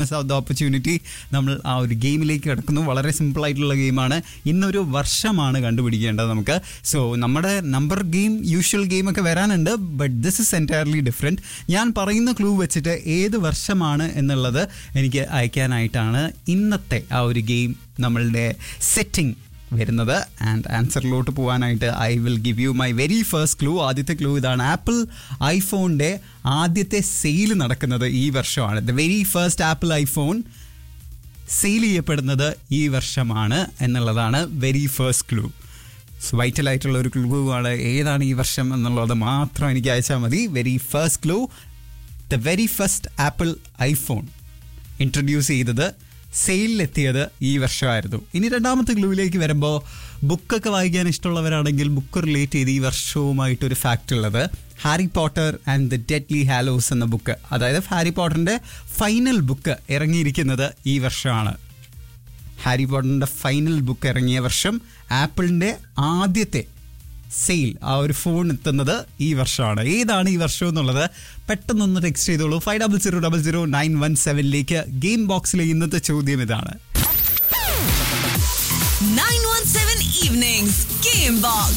The opportunity നമ്മൾ ആ ഒരു ഗെയിമിലേക്ക് കിടക്കുന്നു വളരെ സിമ്പിൾ ആയിട്ടുള്ള ഗെയിമാണ് ഇന്നൊരു വർഷമാണ് കണ്ടുപിടിക്കേണ്ടത് നമുക്ക് സോ നമ്മുടെ നമ്പർ ഗെയിം യൂഷ്വൽ ഗെയിം ഒക്കെ വരാനുണ്ട് but this is entirely different ഞാൻ പറയുന്ന ക്ലൂ വെച്ചിട്ട് ഏത് വർഷമാണ് എന്നുള്ളത് എനിക്ക് അയക്കാനായിട്ടാണ് ഇന്നത്തെ ആ ഒരു ഗെയിം നമ്മളുടെ സെറ്റിംഗ് വരുന്നത് ആൻഡ് ആൻസറിലോട്ട് പോകാനായിട്ട് I will give you my very first clue ആദ്യത്തെ ക്ലൂ ഇതാണ് ആപ്പിൾ ഐഫോണിൻ്റെ ആദ്യത്തെ സെയിൽ നടക്കുന്നത് ഈ വർഷമാണ് the very first Apple iPhone sale ചെയ്യപ്പെടുന്നത് ഈ വർഷമാണ് എന്നുള്ളതാണ് very first clue so vital ആയിട്ടുള്ള ഒരു ക്ലൂ ആണ് ഏതാണ് ഈ വർഷം എന്നുള്ളത് മാത്രം എനിക്ക് അയച്ചാൽ മതി very first clue the very first Apple iPhone introduce ചെയ്തത് സെയിലിലെത്തിയത് ഈ വർഷമായിരുന്നു ഇനി രണ്ടാമത്തെ ക്ലൂവിലേക്ക് വരുമ്പോൾ ബുക്കൊക്കെ വായിക്കാൻ ഇഷ്ടമുള്ളവരാണെങ്കിൽ ബുക്ക് റിലേറ്റ് ചെയ്ത് ഈ വർഷവുമായിട്ട് ഒരു ഫാക്റ്റ് ഉള്ളത് Harry Potter and the Deathly Hallows എന്ന ബുക്ക് അതായത് ഹാരി പോട്ടറിൻ്റെ ഫൈനൽ ബുക്ക് ഇറങ്ങിയിരിക്കുന്നത് ഈ വർഷമാണ് ഹാരി പോട്ടറിൻ്റെ ഫൈനൽ ബുക്ക് ഇറങ്ങിയ വർഷം ആപ്പിളിൻ്റെ ആദ്യത്തെ സെയിൽ ആ ഒരു ഫോൺ എത്തുന്നത് ഈ വർഷമാണ് ഏതാണ് ഈ വർഷം എന്നുള്ളത് പെട്ടെന്നൊന്ന് ടെക്സ്റ്റ് ചെയ്തോളൂ five double zero double zero nine one സെവനിലേക്ക് ഗെയിം ബോക്സിലെ ഇന്നത്തെ ചോദ്യം ഇതാണ് 917 Evenings Game Box.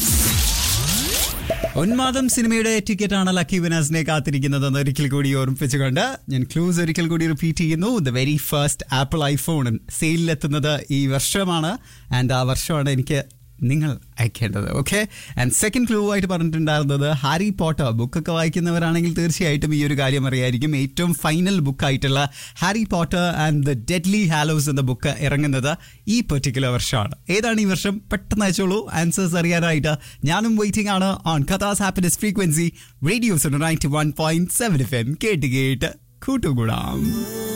ഒൻമാദം സിനിമയുടെ ടിക്കറ്റ് ആണ് ലക്കി വിനാസിനെ കാത്തിരിക്കുന്നതെന്ന് ഒരിക്കൽ കൂടി ഓർമ്മിപ്പിച്ചുകൊണ്ട് ഞാൻ ക്ലൂസ് ഒരിക്കൽ കൂടി റിപ്പീറ്റ് ചെയ്യുന്നു the very first Apple iPhone സെയിലിലെത്തുന്നത് ഈ വർഷമാണ് ആൻഡ് ആ വർഷമാണ് എനിക്ക് നിങ്ങൾ അയക്കേണ്ടത് ഓക്കെ ആൻഡ് സെക്കൻഡ് ക്ലൂ ആയിട്ട് പറഞ്ഞിട്ടുണ്ടായിരുന്നത് ഹാരി പോട്ടർ ബുക്കൊക്കെ വായിക്കുന്നവരാണെങ്കിൽ തീർച്ചയായിട്ടും ഈ ഒരു കാര്യം അറിയായിരിക്കും ഏറ്റവും ഫൈനൽ ബുക്കായിട്ടുള്ള Harry Potter and the Deathly Hallows എന്ന ബുക്ക് ഇറങ്ങുന്നത് ഈ പെർട്ടിക്കുലർ വർഷമാണ് ഏതാണ് ഈ വർഷം പെട്ടെന്ന് അയച്ചോളൂ ആൻസേഴ്സ് അറിയാനായിട്ട് ഞാനും വെയിറ്റിംഗ് ആണ് ഓൺ കഥാസ് happiness frequency radios ninety one point seven F M കേട്ട് കേട്ട് കൂട്ടുകൂടാം